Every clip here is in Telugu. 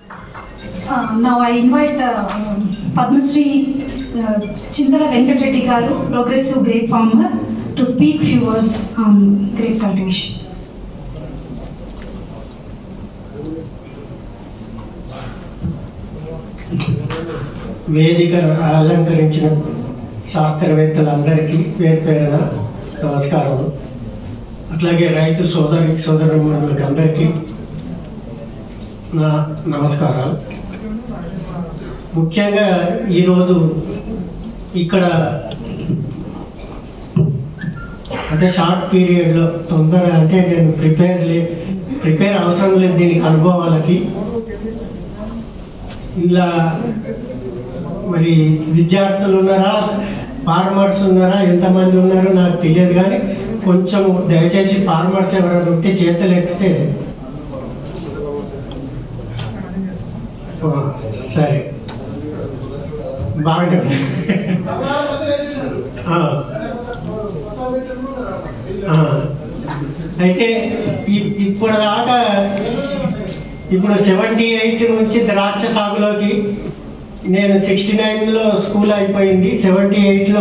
Uh, now I invite uh, um, Padmasri uh, Chindala Venkatreddy Garu, progressive grape farmer, to speak few words on grape cultivation. వేదిక అలంకరించిన శాస్త్రవేత్తలందరికీ పేరు పేరున నమస్కారం అట్లాగే రైతు సోదరి సోదరులకు అందరికీ నా నమస్కారాలు ముఖ్యంగా ఈరోజు ఇక్కడ అంటే షార్ట్ పీరియడ్లో తొందర అంటే నేను ప్రిపేర్ లే ప్రిపేర్ అవసరం లేదు దీనికి అనుభవాలకి ఇలా మరి విద్యార్థులు ఉన్నారా ఫార్మర్స్ ఉన్నారా ఎంతమంది ఉన్నారో నాకు తెలియదు కానీ కొంచెం దయచేసి ఫార్మర్స్ ఎవరైనా ఉంటే చేతులు ఎత్తితే ఆ, సరే బాగుంటుంది ఆ. ఆ. అయితే ఇ- ఇప్పుడు దాకా ఇప్పుడు సెవెంటీ ఎయిట్ నుంచి ద్రాక్ష సాగులోకి నేను సిక్స్టీ నైన్లో స్కూల్ అయిపోయింది సెవెంటీ ఎయిట్లో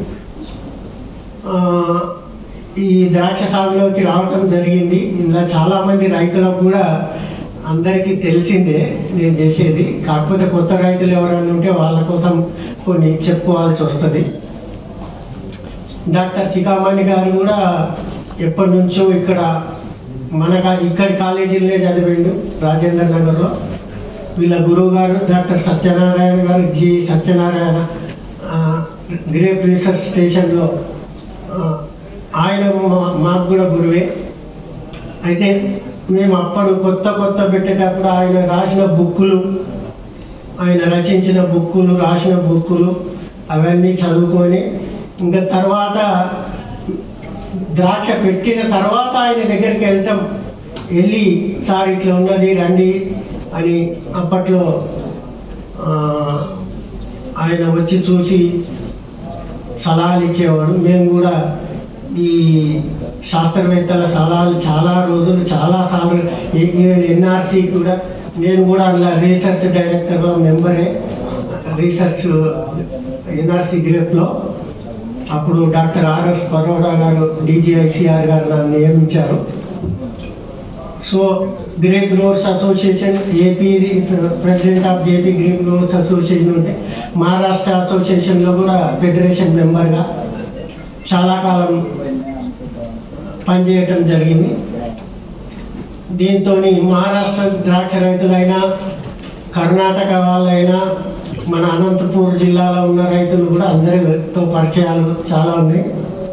ఈ ద్రాక్ష సాగులోకి రావటం జరిగింది ఇందులో చాలామంది రైతులకు కూడా అందరికీ తెలిసిందే నేను చేసేది కాకపోతే కొత్త రైతులు ఎవరైనా ఉంటే వాళ్ళ కోసం కొన్ని చెప్పుకోవాల్సి వస్తుంది డాక్టర్ చికామణి గారు కూడా ఎప్పటి నుంచో ఇక్కడ మన కా- ఇక్కడి కాలేజీలోనే చదివిండు రాజేంద్ర నగర్లో వీళ్ళ గురువు గారు డాక్టర్ సత్యనారాయణ గారు జి సత్యనారాయణ ఆ, గ్రేప్ రీసెర్చ్ స్టేషన్లో ఆ, ఆయన మా- మాకు కూడా గురువే అయితే మేము అప్పుడు కొత్త కొత్త పెట్టేటప్పుడు ఆయన రాసిన బుక్కులు ఆయన రచించిన బుక్కులు రాసిన బుక్కులు అవన్నీ చదువుకొని ఇంకా తర్వాత ద్రాక్ష పెట్టిన తర్వాత ఆయన దగ్గరికి వెళ్తాం వెళ్ళి సార్ ఇట్లా ఉన్నది రండి అని అప్పట్లో ఆ, ఆయన వచ్చి చూసి సలహాలు ఇచ్చేవాడు మేము కూడా ఈ శాస్త్రవేత్తల సలహాలు చాలా రోజులు చాలా సార్లు ఈవెన్ ఎన్ఆర్సి కూడా నేను కూడా అందులో రీసెర్చ్ డైరెక్టర్లో మెంబరే రీసెర్చ్ ఎన్ఆర్సి గ్రూప్లో అప్పుడు డాక్టర్ ఆర్ఎస్ పరోడా గారు డీజీఐసిఆర్ గారు నన్ను నియమించారు so grape growers association AP president of AP grape growers association ఉంటే మహారాష్ట్ర అసోసియేషన్లో కూడా ఫెడరేషన్ మెంబర్గా చాలా కాలం పనిచేయటం జరిగింది దీంతో మహారాష్ట్ర ద్రాక్ష రైతులైనా కర్ణాటక వాళ్ళైనా మన అనంతపూర్ జిల్లాలో ఉన్న రైతులు కూడా అందరితో పరిచయాలు చాలా ఉన్నాయి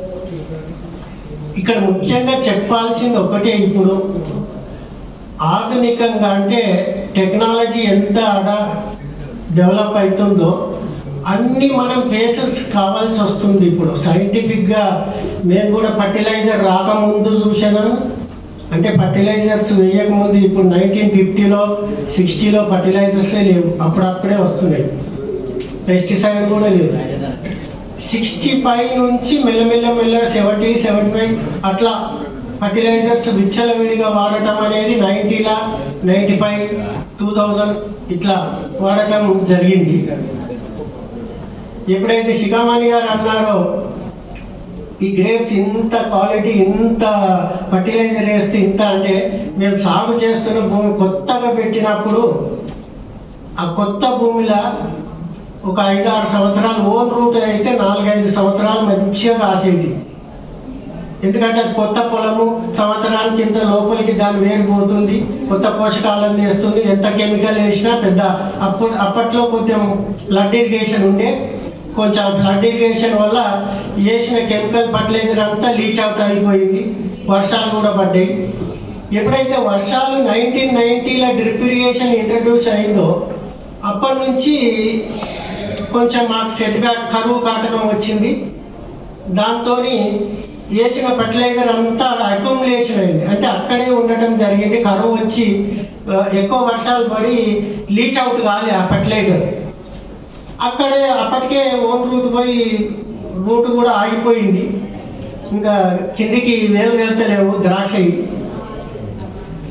ఇక్కడ ముఖ్యంగా చెప్పాల్సింది ఒకటే ఇప్పుడు ఆధునికంగా అంటే టెక్నాలజీ ఎంత అడా డెవలప్ అవుతుందో అన్ని మనం ఫేసెస్ కావాల్సి వస్తుంది ఇప్పుడు సైంటిఫిక్గా మేము కూడా ఫర్టిలైజర్ రాకముందు చూసాను అంటే ఫర్టిలైజర్స్ వేయకముందు ఇప్పుడు నైన్టీన్ ఫిఫ్టీలో సిక్స్టీలో ఫర్టిలైజర్సే లేవు అప్పుడప్పుడే వస్తున్నాయి పెస్టిసైడ్ కూడా లేదు సిక్స్టీ ఫైవ్ నుంచి మెల్లమెల్ల మెల్ల సెవెంటీ సెవెంటీ ఫైవ్ అట్లా ఫర్టిలైజర్స్ విచ్చలవిడిగా వాడటం అనేది నైంటీలా నైంటీ ఫైవ్ టూ థౌజండ్ ఇట్లా వాడటం జరిగింది ఎప్పుడైతే శిఖామణి గారు అన్నారో ఈ గ్రేప్స్ ఇంత క్వాలిటీ ఇంత ఫర్టిలైజర్ వేస్తే ఇంత అంటే మేము సాగు చేస్తున్న భూమి కొత్తగా పెట్టినప్పుడు ఆ కొత్త భూమిలో ఒక ఐదు ఆరు సంవత్సరాలు ఓన్ రూట్ అయితే నాలుగైదు సంవత్సరాలు మంచిగా కాసేది ఎందుకంటే అది కొత్త పొలము సంవత్సరానికి ఇంత లోపలికి దాని వేరు పోతుంది కొత్త పోషకాలను వేస్తుంది ఎంత కెమికల్ వేసినా పెద్ద అప్పుడు అప్పట్లో కొంచెం బ్లడ్ ఇరిగేషన్ ఉండే కొంచెం బ్లడ్ ఇరిగేషన్ వల్ల వేసిన కెమికల్ ఫర్టిలైజర్ అంతా లీచ్ అవుట్ అయిపోయింది వర్షాలు కూడా పడ్డాయి ఎప్పుడైతే వర్షాలు నైన్టీన్ నైన్టీలో డ్రిప్ ఇరిగేషన్ ఇంట్రడ్యూస్ అయిందో అప్పటి నుంచి కొంచెం మాకు సెట్ బ్యాక్ కరువు కాటకం వచ్చింది దాంతో వేసిన ఫర్టిలైజర్ అంతా అక్యుములేషన్ అయింది అంటే అక్కడే ఉండటం జరిగింది కరువు వచ్చి ఆ, ఎక్కువ వర్షాలు పడి లీచ్ అవుట్ కాలే ఆ ఫర్టిలైజర్ అక్కడే అప్పటికే ఓన్ రూట్ పోయి రూట్ కూడా ఆగిపోయింది ఇంకా కిందికి వేలు వెళ్తలేవు ద్రాక్ష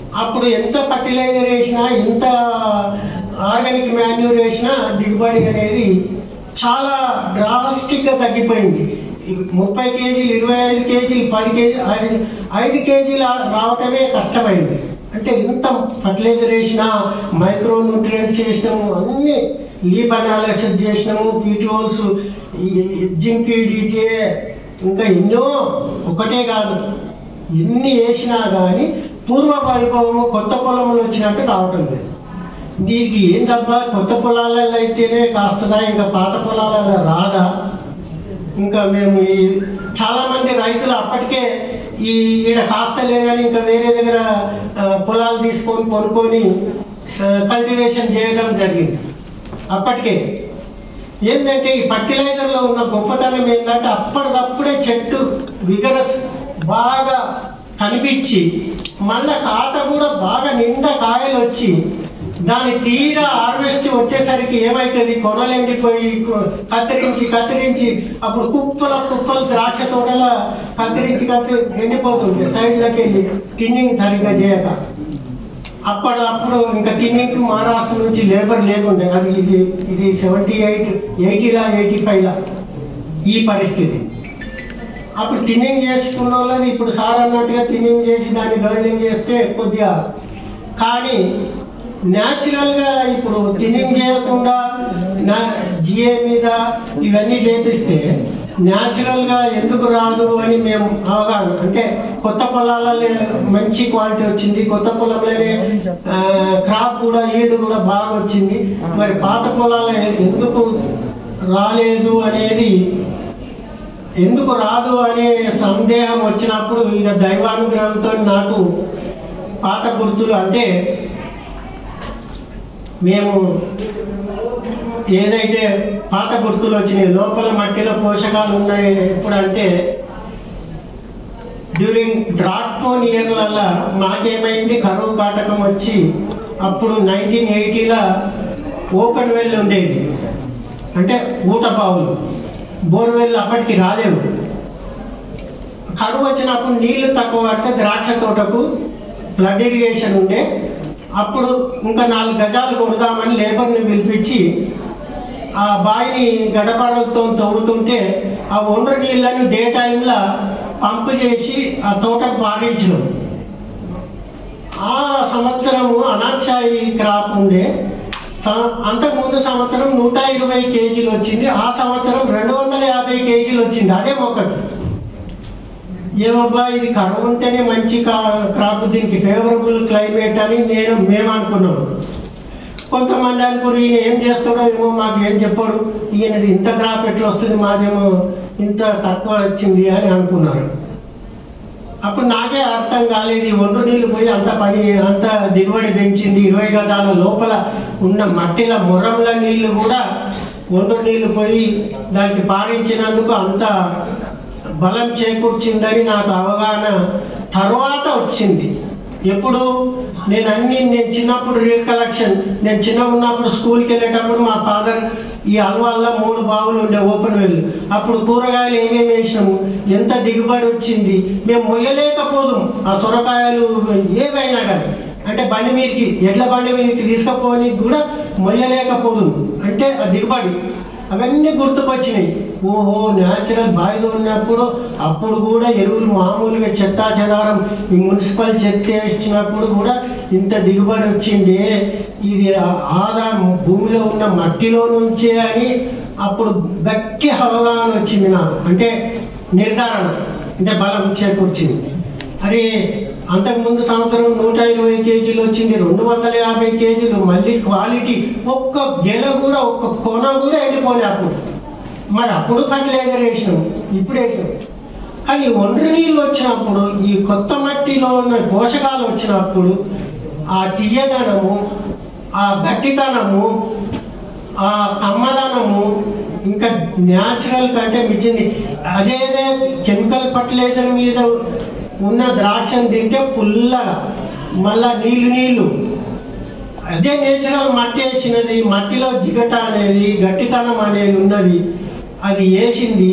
అప్పుడు ఎంత ఫర్టిలైజర్ వేసినా ఎంత ఆర్గానిక్ మాన్యూర్ వేసినా దిగుబడి అనేది చాలా డ్రాస్టిక్గా తగ్గిపోయింది ముప్పై కేజీలు ఇరవై ఐదు కేజీలు పది కేజీ ఐదు ఐదు కేజీలు రావటమే కష్టమైంది అంటే ఇంత ఫర్టిలైజర్ వేసినా మైక్రో న్యూట్రియంట్స్ చేసినాము అన్ని లీప్ అనాలిసిస్ చేసినాము పీటీఓల్స్ జింక్ డిటిఏ ఇంకా ఎన్నో ఒకటే కాదు ఎన్ని వేసినా కానీ పూర్వ వైభవము కొత్త పొలంలో వచ్చినట్టు రావటం లేదు దీనికి ఏం తప్ప కొత్త పొలాలలో అయితేనే కాస్తదా ఇంకా పాత పొలాలలో రాదా ఇంకా మేము ఈ చాలా మంది రైతులు అప్పటికే ఈ ఈడ కాస్త లేదని ఇంకా వేరే దగ్గర ఆ, పొలాలు తీసుకొని కొనుక్కొని కల్టివేషన్ చేయడం జరిగింది అప్పటికే ఏంటంటే ఈ ఫర్టిలైజర్లో ఉన్న గొప్పతనం ఏంటంటే అప్పటికప్పుడే చెట్టు విగరస్ బాగా కనిపించి మళ్ళా కాత కూడా బాగా నిండా కాయలు వచ్చి దాని తీరా హార్వెస్ట్ వచ్చేసరికి ఏమవుతుంది కొనలు ఎండిపోయి కొ- కత్తిరించి కత్తిరించి అప్పుడు కుప్పల కుప్పలు ద్రాక్ష తోటల కత్తిరించి కత్తిరి ఎండిపోతుంది సైడ్లోకి వెళ్ళి టిన్నింగ్ సరిగ్గా చేయక అప్పటికప్పుడు ఇంకా తిన్నింగ్ మహారాష్ట్ర నుంచి లేబర్ లేకుండే అది ఇది ఇది సెవెంటీ ఎయిట్ ఎయిటీలా ఎయిటీ ఫైవ్లా ఈ పరిస్థితి అప్పుడు టిన్నింగ్ చేసుకున్న వాళ్ళది ఇప్పుడు సార్ అన్నట్టుగా టిన్నింగ్ చేసి దాన్ని గర్లింగ్ చేస్తే కొద్దిగా కానీ న్యాచురల్గా ఇప్పుడు టిన్నింగ్ చేయకుండా నా జిఏ మీద ఇవన్నీ చేపిస్తే న్యాచురల్గా ఎందుకు రాదు అని మేము అవగాహన అంటే కొత్త పొలాలలో మంచి క్వాలిటీ వచ్చింది కొత్త పొలంలోనే క్రాప్ కూడా ఈల్డ్ కూడా బాగా వచ్చింది మరి పాత పొలాల ఎందుకు రాలేదు అనేది ఎందుకు రాదు అనే సందేహం వచ్చినప్పుడు ఇక దైవానుగ్రహంతో నాకు పాత గుర్తులు అంటే మేము ఏదైతే పాత గుర్తులు వచ్చినాయి లోపల మట్టిలో పోషకాలు ఉన్నాయి ఎప్పుడంటే డ్యూరింగ్ డ్రాట్మోన్ ఇయర్లల్లా మాకేమైంది కరువు కాటకం వచ్చి అప్పుడు నైన్టీన్ ఎయిటీలో ఓపెన్ వెల్ ఉండేది అంటే ఊట బావులు బోర్వెల్ అప్పటికి రాలేవు కరువు వచ్చినప్పుడు నీళ్లు తక్కువ పడితే ద్రాక్ష తోటకు ఫ్లడ్ ఇరిగేషన్ ఉండే అప్పుడు ఇంకా నాలుగు గజాలు కొడదామని లేబర్ని పిలిపించి ఆ బావిని గడపరలతో తవ్వుతుంటే ఆ ఒండ్రు నీళ్ళని డే టైంలో పంపు చేసి ఆ తోటకు పారించడం ఆ సంవత్సరము అనాక్షాయి క్రాప్ ఉండే సం- అంతకుముందు సంవత్సరం నూట ఇరవై కేజీలు వచ్చింది ఆ సంవత్సరం రెండు వందల యాభై కేజీలు వచ్చింది అదే మొక్కటి ఏమబ్బా ఇది కరువు ఉంటేనే మంచి కా- క్రాప్ దీనికి ఫేవరబుల్ క్లైమేట్ అని నేను మేము అనుకున్నాం కొంతమంది అనుకుని ఈయన ఏం చేస్తాడో ఏమో మాకు ఏం చెప్పాడు ఈయనది ఇంత క్రాప్ ఎట్లా వస్తుంది మాదేమో ఇంత తక్కువ వచ్చింది అని అనుకున్నారు అప్పుడు నాకే అర్థం కాలేదు ఈ ఒండ్రు నీళ్ళు పోయి అంత పని అంత దిగుబడి పెంచింది ఇరవై గజాల లోపల ఉన్న మట్టిల ముర్రంల నీళ్లు కూడా ఒండ్రు నీళ్లు పోయి దానికి పారించినందుకు అంత బలం చేకూర్చిందని నాకు అవగాహన తర్వాత వచ్చింది ఎప్పుడు నేను అన్ని నేను చిన్నప్పుడు రీల్ కలెక్షన్ నేను చిన్న ఉన్నప్పుడు స్కూల్కి వెళ్ళేటప్పుడు మా ఫాదర్ ఈ అల్వాల్లో మూడు బావులు ఉండే ఓపెన్ వెల్ అప్పుడు కూరగాయలు ఏమేమి వేసినాము ఎంత దిగుబడి వచ్చింది మేము మొయ్యలేకపోదాం ఆ సొరకాయలు ఏవైనా కానీ అంటే బండి మీదకి ఎడ్ల బండి మీదకి తీసుకుపోనికి కూడా మొయ్యలేకపోదును అంటే ఆ దిగుబడి అవన్నీ గుర్తుకొచ్చినాయి ఓహో న్యాచురల్ బావిలో ఉన్నప్పుడు అప్పుడు కూడా ఎరువులు మామూలుగా చెత్తా చెదారం ఈ మున్సిపల్ చెత్త వేసినప్పుడు కూడా ఇంత దిగుబడి వచ్చింది ఇది ఆ- ఆదా భూమిలో ఉన్న మట్టిలో నుంచే అని అప్పుడు గట్టి అవగాహన వచ్చింది నాకు అంటే నిర్ధారణ అంటే బలం చేకూర్చింది అరే అంతకుముందు సంవత్సరం నూట ఇరవై కేజీలు వచ్చింది రెండు వందల యాభై కేజీలు మళ్ళీ క్వాలిటీ ఒక్క గెల కూడా ఒక్క కొన కూడా ఎండిపోలే అప్పుడు మరి అప్పుడు ఫర్టిలైజర్ వేసినాం ఇప్పుడు వేసినాం కానీ ఒండ్రు నీళ్ళు వచ్చినప్పుడు ఈ కొత్త మట్టిలో ఉన్న పోషకాలు వచ్చినప్పుడు ఆ తీయదనము ఆ గట్టితనము ఆ కమ్మదనము ఇంకా న్యాచురల్ కంటే మించింది అదేదే కెమికల్ ఫర్టిలైజర్ మీద ఉన్న ద్రాక్షను తింటే పుల్లగా మళ్ళా నీళ్ళు నీళ్ళు అదే నేచురల్ మట్టి వేసినది మట్టిలో జిగట అనేది గట్టితనం అనేది ఉన్నది అది వేసింది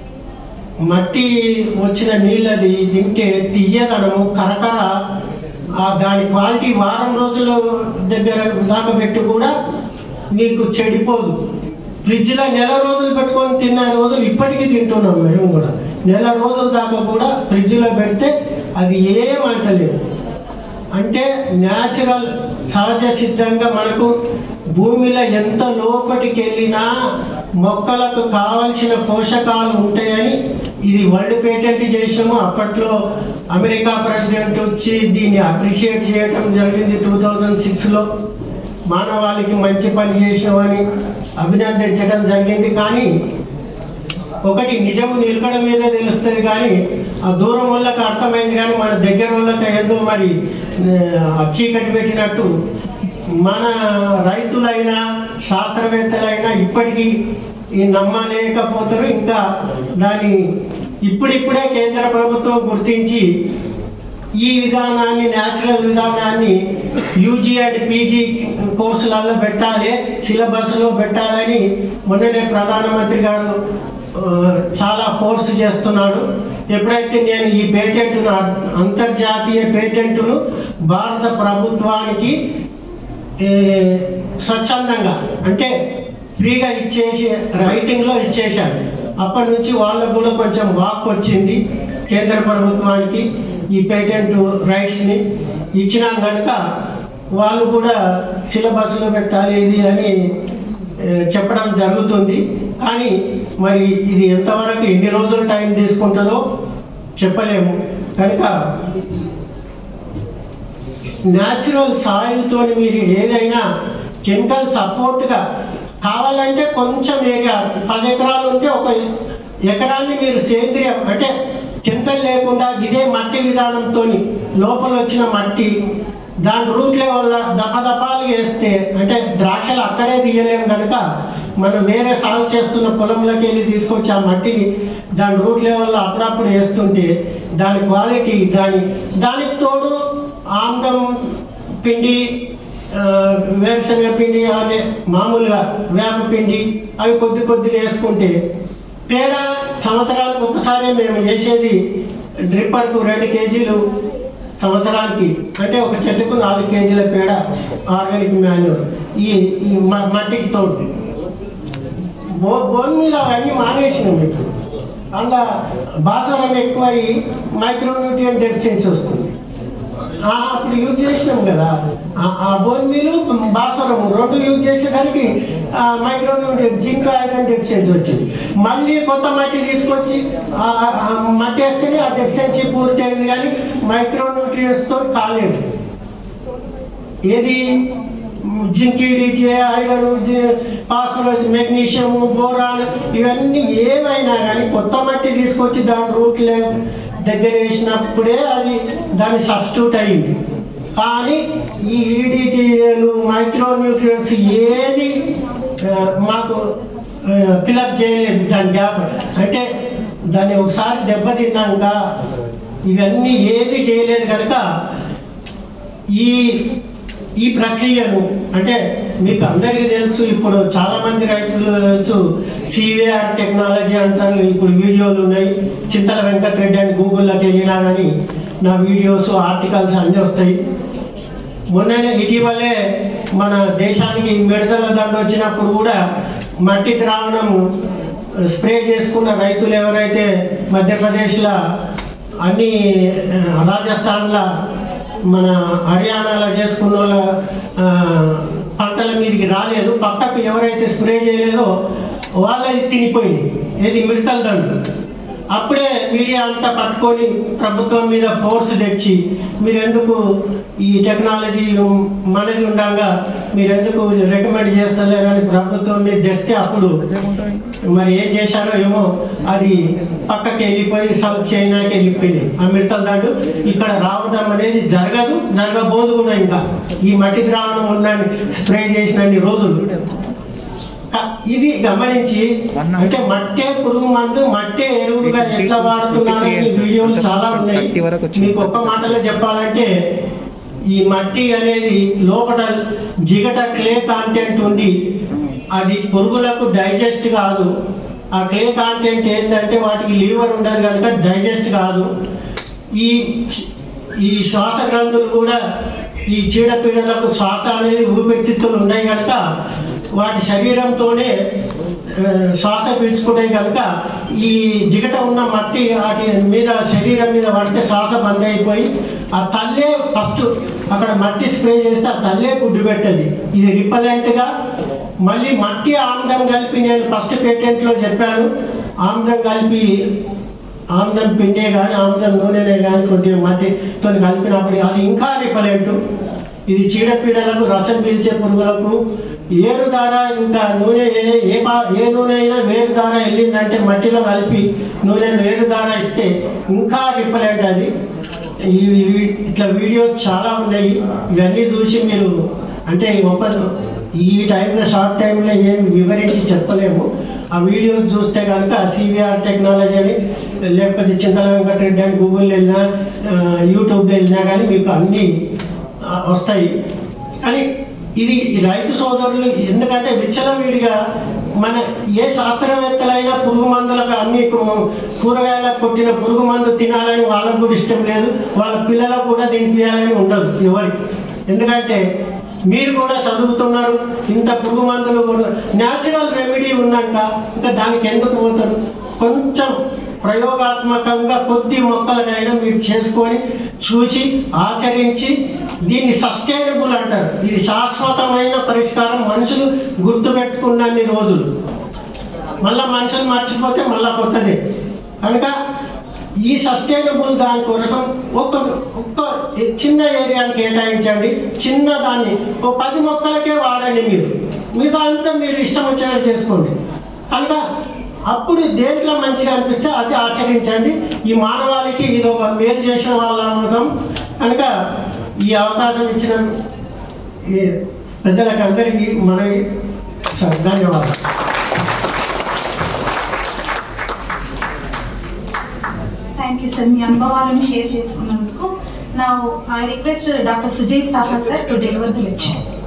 మట్టి వచ్చిన నీళ్ళది తింటే తీయదనము కరకర ఆ దాని క్వాలిటీ వారం రోజుల దగ్గర దాకా పెట్టి కూడా మీకు చెడిపోదు ఫ్రిడ్జ్లో నెల రోజులు పెట్టుకొని తిన్న రోజులు ఇప్పటికీ తింటున్నాం మేము కూడా నెల రోజుల దాకా కూడా ఫ్రిడ్జ్లో పెడితే అది ఏం అంటలేదు అంటే న్యాచురల్ సహజ సిద్ధంగా మనకు భూమిలో ఎంత లోపలికి వెళ్ళినా మొక్కలకు కావాల్సిన పోషకాలు ఉంటాయని ఇది వరల్డ్ పేటెంట్ చేసాము అప్పట్లో అమెరికా ప్రెసిడెంట్ వచ్చి దీన్ని అప్రిషియేట్ చేయటం జరిగింది టూ థౌజండ్ సిక్స్లో మానవాళికి మంచి పని చేసామని అభినందించడం జరిగింది కానీ ఒకటి నిజం నిలకడ మీద తెలుస్తుంది కానీ ఆ దూరం వాళ్ళకి అర్థమైంది కానీ మన దగ్గర వాళ్ళకి ఏదో మరి ఆ, చీకటి పెట్టినట్టు మన రైతులైనా శాస్త్రవేత్తలైనా ఇప్పటికీ ఈ నమ్మలేకపోతారు ఇంకా దాన్ని ఇప్పుడిప్పుడే కేంద్ర ప్రభుత్వం గుర్తించి ఈ విధానాన్ని న్యాచురల్ విధానాన్ని యూజీ అండ్ పీజీ కోర్సులలో పెట్టాలి సిలబస్లో పెట్టాలని మొన్ననే ప్రధానమంత్రి గారు ఆ, చాలా ఫోర్స్ చేస్తున్నాడు ఎప్పుడైతే నేను ఈ పేటెంట్ను అంతర్జాతీయ పేటెంట్ను భారత ప్రభుత్వానికి ఏ, స్వచ్ఛందంగా అంటే ఫ్రీగా ఇచ్చేసి రైటింగ్లో ఇచ్చేశారు అప్పటి నుంచి వాళ్ళకు కూడా కొంచెం వాక్ వచ్చింది కేంద్ర ప్రభుత్వానికి ఈ పేటెంట్ రైట్స్ని ఇచ్చినా కనుక వాళ్ళు కూడా సిలబస్లో పెట్టాలి ఇది అని ఏ, చెప్పడం జరుగుతుంది కానీ మరి ఇది ఎంతవరకు ఎన్ని రోజులు టైం తీసుకుంటుందో చెప్పలేము కనుక న్యాచురల్ సాయిల్తో మీరు ఏదైనా కెమికల్ సపోర్ట్గా కావాలంటే కొంచెం ఏరియా పది ఎకరాలు ఉంటే ఒక ఎకరాన్ని మీరు సేంద్రియం అంటే కెమికల్ లేకుండా ఇదే మట్టి విధానంతో లోపల వచ్చిన మట్టి దాని రూట్ లెవెల్ దపదపాలు వేస్తే అంటే ద్రాక్షలు అక్కడే తీయలేము కనుక మనం వేరే సాగు చేస్తున్న పొలంలోకి వెళ్ళి తీసుకొచ్చి ఆ మట్టిని దాని రూట్ లెవెల్లో అప్పుడప్పుడు వేస్తుంటే దాని క్వాలిటీ దాని దానికి తోడు ఆమ్దం పిండి ఆ, వేరుశనగ పిండి అనే మామూలుగా వేప పిండి అవి కొద్ది కొద్దిగా వేసుకుంటే తేడా సంవత్సరానికి ఒకసారి మేము వేసేది డ్రిప్పర్కు రెండు కేజీలు సంవత్సరానికి అంటే ఒక చెట్టుకు నాలుగు కేజీల పేడ ఆర్గానిక్ మాన్యూర్ ఈ ఈ మ- మట్టికి తోడు బో బోన్ మీద అవన్నీ మానేసినాం ఇప్పుడు అందులో భాస్వరం ఎక్కువ అయ్యి మైక్రోన్యూట్రియన్ డెఫిషియన్సీ వస్తుంది ఆ, అప్పుడు యూజ్ చేసినాం కదా ఆ- ఆ బోన్ మీలు భాస్వరం రెండు యూజ్ చేసేసరికి మైక్రోన్యూట్రియన్ జింక్ ఐరన్ డెఫిషియన్సీ వచ్చింది మళ్ళీ కొత్త మట్టి తీసుకొచ్చి ఆ ఆ- ఆ మట్టి వేస్తేనే ఆ డెఫిషియన్సీ పూర్తి అయింది కానీ మైక్రోన్యూట్రియన్స్తో కాలేదు ఏది జింకిడికి ఐరన్ ఫాస్ఫరస్ మెగ్నీషియం బోరాన్ ఇవన్నీ ఏమైనా కానీ కొత్త మట్టి తీసుకొచ్చి దాని రూట్ దగ్గర వేసినప్పుడే అది దాని సబ్స్టిట్యూట్ అయింది కానీ ఈ ఈడిటీలు మైక్రో న్యూట్రియన్స్ ఏది ఆ, మాకు ఫిలప్ చేయలేదు దాని గ్యాప్ అంటే దాన్ని ఒకసారి దెబ్బతిన్నాక ఇవన్నీ ఏది చేయలేదు కనుక ఈ ఈ ప్రక్రియను అంటే మీకు అందరికీ తెలుసు ఇప్పుడు చాలా మంది రైతులు తెలుసు సివిఆర్ టెక్నాలజీ అంటారు ఇప్పుడు వీడియోలు ఉన్నాయి చింతల వెంకటరెడ్డి అని గూగుల్లోకి వెళ్ళినా కానీ నా వీడియోస్ ఆర్టికల్స్ అన్నీ వస్తాయి మొన్ననే ఇటీవలే మన దేశానికి మిడతల దండ వచ్చినప్పుడు కూడా మట్టి ద్రావణం స్ప్రే చేసుకున్న రైతులు ఎవరైతే మధ్యప్రదేశ్లో అన్ని ఆ, రాజస్థాన్లో మన హర్యానాలో చేసుకున్న వాళ్ళ ఆ, పంటల మీదకి రాలేదు పక్కకు ఎవరైతే స్ప్రే చేయలేదో వాళ్ళది తినిపోయింది ఏది మిడతల దండు అప్పుడే మీడియా అంతా పట్టుకొని ప్రభుత్వం మీద ఫోర్స్ తెచ్చి మీరెందుకు ఈ టెక్నాలజీ మనది ఉండగా మీరెందుకు రికమెండ్ చేస్తలేరని ప్రభుత్వం మీద తెస్తే అప్పుడు మరి ఏం చేశారో ఏమో అది పక్కకి వెళ్ళిపోయి సౌత్ చైనాకి వెళ్ళిపోయింది ఆ మిడతల దాడు ఇక్కడ రావడం అనేది జరగదు జరగబోదు కూడా ఇంకా ఈ మట్టి ద్రావణం ఉందని స్ప్రే చేసినన్ని రోజులు క- ఇది గమనించి అంటే మట్టే పురుగు మందు మట్టే ఎరువుగా ఎట్లా వాడుతున్నారు ఈ వీడియోలు చాలా ఉన్నాయి మీకు ఒక్క మాటలో చెప్పాలంటే ఈ మట్టి అనేది లోపల జిగట క్లే కాంటెంట్ ఉంది అది పురుగులకు డైజెస్ట్ కాదు ఆ క్లే కాంటెంట్ ఏంటంటే వాటికి లీవర్ ఉండదు కనుక డైజెస్ట్ కాదు ఈ ఈ శ్వాస గ్రంథులు కూడా ఈ చీడపీడలకు శ్వాస అనేది ఊపిరితిత్తులు ఉన్నాయి కనుక వాటి శరీరంతోనే ఆ, శ్వాస పీల్చుకుంటాయి కనుక ఈ జిగట ఉన్న మట్టి వాటి మీద శరీరం మీద పడితే శ్వాస బంద్ అయిపోయి ఆ తల్లే ఫస్ట్ అక్కడ మట్టి స్ప్రే చేస్తే ఆ తల్లే గుడ్డు పెట్టది ఇది రిపలెంట్గా మళ్ళీ మట్టి ఆమ్లం కలిపి నేను ఫస్ట్ పేటెంట్లో చెప్పాను ఆమ్లం కలిపి ఆమ్లం పిండే కానీ ఆమ్లం నూనెనే కానీ కొద్దిగా మట్టితో కలిపినప్పుడు అది ఇంకా రిపలెంట్ ఇది చీడపీడలకు రసం పీల్చే పురుగులకు ఏరు ద్వారా ఇంకా నూనె ఏ- ఏ పా- ఏ నూనె అయినా వేరు ద్వారా వెళ్ళిందంటే మట్టిలో కలిపి నూనెను వేరు ద్వారా ఇస్తే ఇంకా రిపలెంట్ అది ఈ ఇవి- ఇట్లా వీడియోస్ చాలా ఉన్నాయి ఇవన్నీ చూసి మీరు అంటే ఒక ఈ టైంలో షార్ట్ టైంలో ఏం వివరించి చెప్పలేము ఆ వీడియోస్ చూస్తే కనుక సివిఆర్ టెక్నాలజీ అని లేకపోతే చింతల వెంకటరెడ్డి అని గూగుల్ వెళ్ళినా ఆ, యూట్యూబ్లో వెళ్ళినా కానీ మీకు అన్నీ ఆ, వస్తాయి కానీ ఇది ఈ రైతు సోదరులు ఎందుకంటే విచ్చలవిడిగా మన ఏ శాస్త్రవేత్తలైనా పురుగు మందులకు అన్ని కు- కూరగాయలకు కొట్టిన పురుగు మందు తినాలని వాళ్ళకు కూడా ఇష్టం లేదు వాళ్ళ పిల్లలకు కూడా తినిపించాలని ఉండదు ఎవరికి ఎందుకంటే మీరు కూడా చదువుతున్నారు ఇంత పురుగు మందులు కూడా న్యాచురల్ రెమెడీ ఉన్నాక ఇంకా దానికి ఎందుకు పోతారు కొంచెం ప్రయోగాత్మకంగా కొద్ది మొక్కలకైనా మీరు చేసుకొని చూసి ఆచరించి దీన్ని సస్టైనబుల్ అంటారు ఇది శాశ్వతమైన పరిష్కారం మనుషులు గుర్తుపెట్టుకున్నన్ని రోజులు మళ్ళా మనుషులు మర్చిపోతే మళ్ళా కొత్తదే కనుక ఈ సస్టైనబుల్ దాని కోసం ఒక్క ఒక్క చిన్న ఏరియాని కేటాయించండి చిన్న దాన్ని ఒక పది మొక్కలకే వాడండి మీరు మిగతా అంతా మీరు ఇష్టం వచ్చినట్టు చేసుకోండి కనుక అప్పుడు దేంట్లో మంచిగా అనిపిస్తే అది ఆచరించండి ఈ మానవాళికి ఇది ఒక మేలు చేసిన వాళ్ళ అమృతం కనుక ఈ అవకాశం ఇచ్చిన ఈ పెద్దలకు అందరికీ మనవి సరే, ధన్యవాదాలు థ్యాంక్ యూ సార్ మీ అనుభవాలను షేర్ చేసుకున్నందుకు నా I request doctor Sujay Saha sir to deliver the lecture